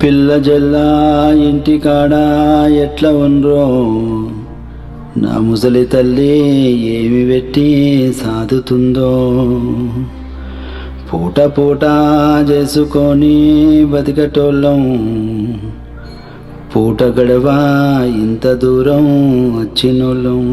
పిల్ల జల్ల ఇంటికాడ ఎట్లా ఉండ్రో నా ముసలి తల్లి ఏమి పెట్టి సాదుతుందో పూట పూట చేసుకొని బతికటోళ్ళం పూట గడవా ఇంత దూరం వచ్చినోళ్ళం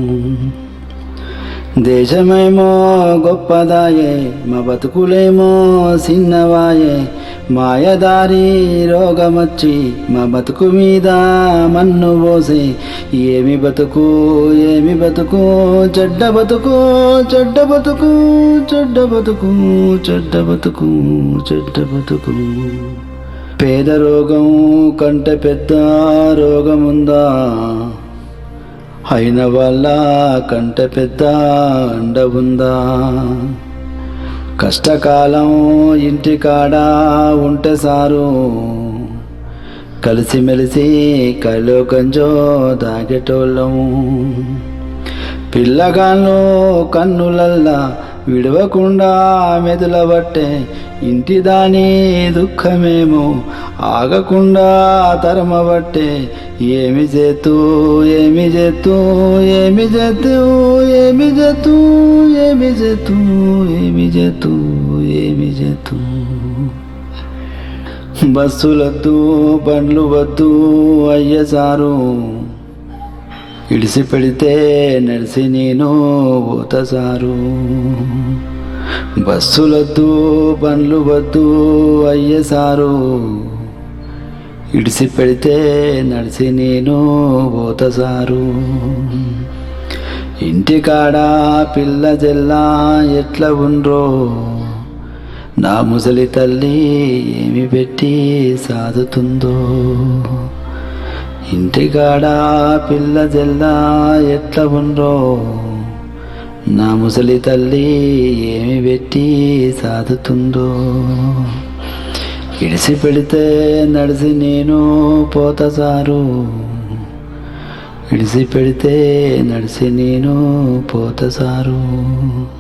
దేశమేమో గొప్పదాయే మా బతుకులేమో చిన్నవాయే మాయదారి రోగమొచ్చి మా బతుకు మీద మన్ను పోసి ఏమి బతుకు ఏమి బతుకు చెడ్డ బతుకు చెడ్డ బతుకు చెడ్డ బతుకు చెడ్డ బతుకు చెడ్డ బతుకు పేద రోగం కంటే పెద్ద రోగముందా అయిన వాళ్ళ కంట పెద్ద అండ ఉందా కష్టకాలం ఇంటికాడ ఉంటే సారు కలిసిమెలిసి కలో గంజో దాగేటోళ్ళము పిల్లగాళ్ళు కన్నులల్లా విడవకుండా మెదులబట్టే ఇంటి దాని దుఃఖమేమో ఆగకుండా తరమబట్టే ఏమి చేతూ ఏమి చేతూ ఏమి చేతూ ఏమి చేతూ ఏమి చేతూ ఏమి చేతూ ఏమి చేతూ బస్సులద్దు బండ్లు వద్దు అయ్య సారు ఇడిసి పెడితే నడిసి నేను పోత సారు బస్సులొద్దు బండ్లు వద్దు అయ్య సారు ఇడిసి పెడితే నడిసి నేను పోత సారు ఇంటికాడ పిల్ల జల్లా ఎట్లా ఉండ్రో నా ముసలి తల్లి ఏమి పెట్టి సాదుతుందో ఇంటికాడ పిల్ల జల్లా ఎట్లా ఉండ్రో నా ముసలి తల్లి ఏమి పెట్టి సాదుతుందో ఇడిసి పెడితే నడిసి నేను పోత సారు ఇడిసి పెడితే నడిసి నేను పోత సారు